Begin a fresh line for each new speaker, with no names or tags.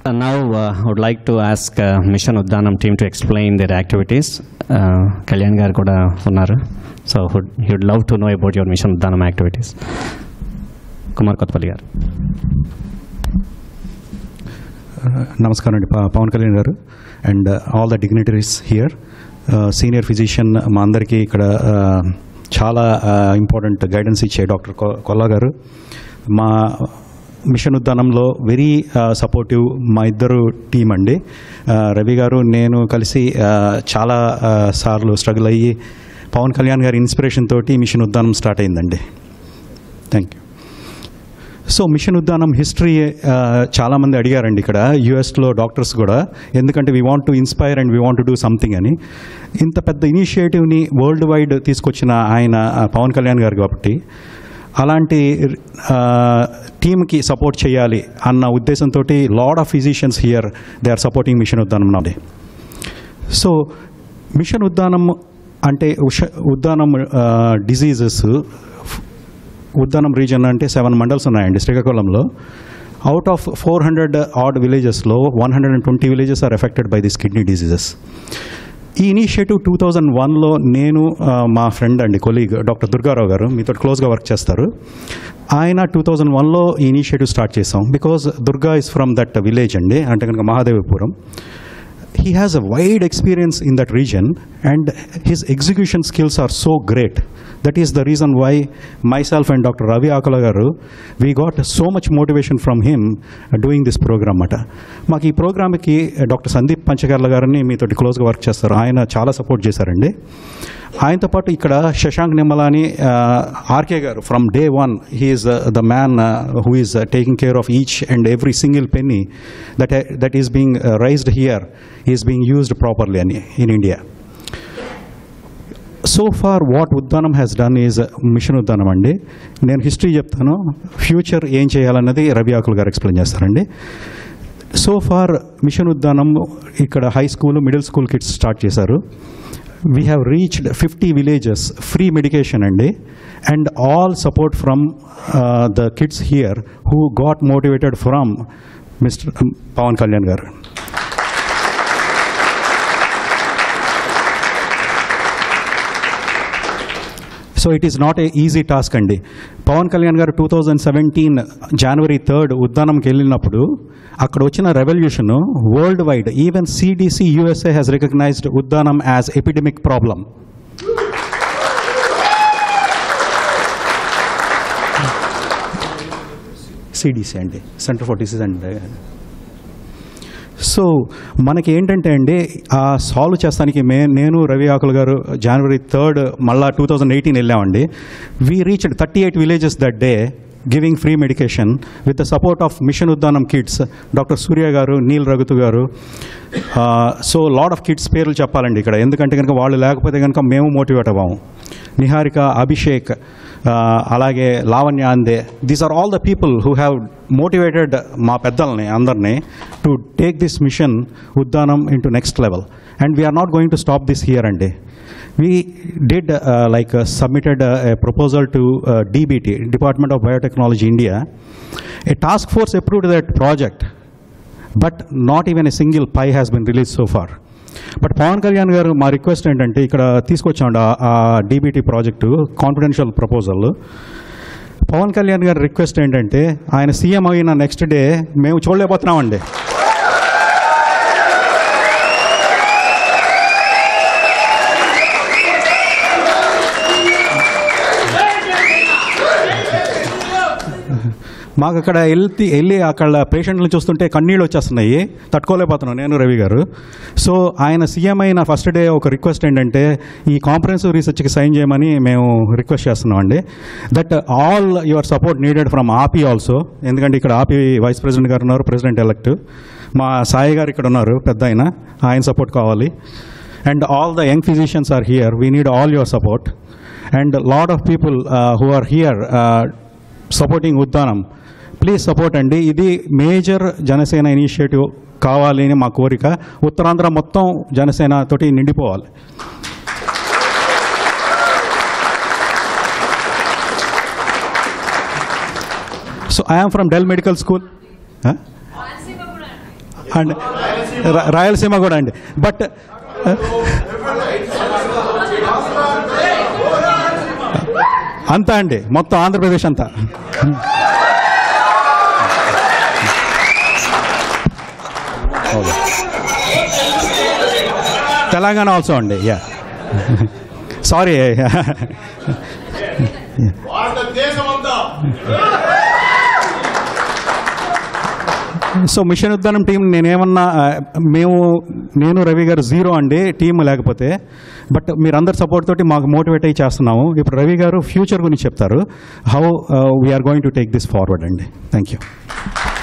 Now, uh, I would like to ask uh, Mission Uddanam team to explain their activities. Uh, Kalyan garu kuda unnaru. So, would, he would love to know about your Mission Uddanam activities. Kumar Kotpalli garu.
నమస్కారం అండి ప- Pawan Kalyan garu and all the dignitaries here senior physician మా అందరికీ ఇక్కడ uh, చాలా important guidance ఇచ్చే doctor కొ- కొల్లా గారు మా మిషన్ ఉద్యానంలో వెరీ సపోర్టివ్ మా ఇద్దరు టీం అండి Uh, రవి గారు నేను కలిసి uh, చాలా uh, సార్లు స్ట్రగుల్ అయ్యి పవన్ కళ్యాణ్ గారి ఇన్స్పిరేషన్ తోటి మిషన్ ఉద్యానం స్టార్ట్ అయిందండి thank you so mission Uddanam history చాలామంది అడిగారండి ఇక్కడ యుఎస్లో డాక్టర్స్ కూడా ఎందుకంటే we want to inspire and we want to do something అని ఇంత పెద్ద ఇనిషియేటివ్ని వరల్డ్ వైడ్ తీసుకొచ్చిన ఆయన ఆ, పవన్ కళ్యాణ్ గారు కాబట్టి అలాంటి టీమ్కి సపోర్ట్ చేయాలి అన్న ఉద్దేశంతో lot of physicians here they are supporting mission Uddanam నాడే సో మిషన్ ఉద్యానం అంటే ఉష ఉద్యానం డిజీజెస్ ఉద్దానం రీజన్ అంటే సెవెన్ మండల్స్ ఉన్నాయండి శ్రీకాకుళంలో out of four hundred odd విలేజెస్లో one hundred and twenty villages are affected by this kidney diseases ఈ ఇనిషియేటివ్ టూ థౌజండ్ వన్లో నేను ఆ, మా ఫ్రెండ్ అండి కొలీగ్ డాక్టర్ దుర్గారావు గారు మీతో క్లోజ్గా వర్క్ చేస్తారు ఆయన టూ థౌజండ్ వన్లో ఈ ఇనిషియేటివ్ స్టార్ట్ చేసాం because Durga is from that village అండి అంటే కనుక Mahadevapuram he has a wide experience in that region and his execution skills are so great that is the reason why myself and dr ravi akala garu we got so much motivation from him uh, doing this program అట మాకు ఈ ప్రోగ్రామ్కి doctor Sandeep పంచగర్ల గారిని మీతో క్లోజ్గా work చేస్తారు ఆయన చాలా సపోర్ట్ చేశారండి ఆయనతో పాటు ఇక్కడ Shashank Nimmalani RK garu from day one he's the man who is taking care of each and every single penny that that is being raised here is being used properly అని in India so far what Uddanam has done is mission Uddanam అండి నేను history చెప్తాను future ఏం చేయాలన్నది రవి ఆకుల్ గారు explain చేస్తారండి so far mission Uddanam ఇక్కడ high school middle school kids start చేశారు we have reached fifty villages free medication అండి and all support from the kids here who got motivated from mister Pawan Kalyan garu so it is not a easy task అండి Pawan Kalyan garu two thousand seventeen January third ఉద్దానంకి వెళ్ళినప్పుడు అక్కడ వచ్చిన revolution world wide even CDC USA has recognized Uddanam as epidemic problem CDC అండి center for disease and so మనకి ఏంటంటే అండి ఆ సాల్వ్ చేస్తానికి మే నేను రవి ఆకుల్ గారు జనవరి థర్డ్ మళ్ళా టూ థౌజండ్ ఎయిటీన్ వెళ్ళామండి we reached thirty eight villages that day giving free medication with the support of mission Uddanam kids doctor Surya garu Neel రఘుతు గారు సో లాడ్ ఆఫ్ కిడ్స్ పేర్లు చెప్పాలండి ఇక్కడ ఎందుకంటే కనుక వాళ్ళు లేకపోతే కనుక మేము మోటివేట్ అవ్వము నిహారిక అభిషేక్ ఆ, అలాగే లావణ్య అందే these are all the people who have motivated మా పెద్దల్ని అందరినీ to take this mission Uddanam into next level and we are not going to stop this here అండి we did like submitted proposal to DBT department of biotechnology India a task force approved that project but not even a single pie has been release so far but Pavan Kalyan garu మా request ఏంటంటే ఇక్కడ తీసుకొచ్చామండి ఆ- ఆ DBT project confidential proposal Pavan Kalyan గారి request ఏంటంటే ఆయన CM అయిన next day మేము చూడలేకపోతున్నామండి మాకు అక్కడ వెళ్తే వెళ్ళి అక్కడ పేషెంట్లను చూస్తుంటే కన్నీళ్ళు వచ్చేస్తున్నాయి తట్టుకోలేకపోతున్నాను నేను రవి గారు సో ఆయన సీఎం అయిన ఫస్ట్ డే ఒక రిక్వెస్ట్ ఏంటంటే ఈ కాంప్రహెన్సివ్ రీసెర్చ్కి సైన్ చేయమని మేము రిక్వెస్ట్ చేస్తున్నామండి that all your support needed from AP also ఎందుకంటే ఇక్కడ ఆపీ వైస్ ప్రెసిడెంట్ గారు ఉన్నారు ప్రెసిడెంట్ ఎలక్ట్ మా సాయి గారు ఇక్కడ ఉన్నారు పెద్ద ఆయన ఆయన సపోర్ట్ కావాలి and all the young physicians are here we need all your support and lot of people who are here supporting Uddanam please support అండి ఇది మేజర్ జనసేన ఇనిషియేటివ్ కావాలి అని మా కోరిక ఉత్తరాంధ్ర మొత్తం జనసేన తోటి నిండిపోవాలి so I'm from Dell medical school and రా- రాయలసీమ కూడా అండి బట్ అంతా అండి మొత్తం ఆంధ్రప్రదేశ్ అంతా తెలంగాణ ఆల్సో అండి యా సారీ
భారతదేశమంతా
సో మిషన్ ఉద్దానం టీం నేనేమన్నా ఆ, మేము నేను రవి గారు జీరో అండి టీం లేకపోతే బట్ మీరందరి సపోర్ట్ తోటి మాకు మోటివేట్ అయ్యి చేస్తున్నాము ఇప్పుడు రవి గారు ఫ్యూచర్ గురించి చెప్తారు how we are going to take this forward అండి థ్యాంక్ యూ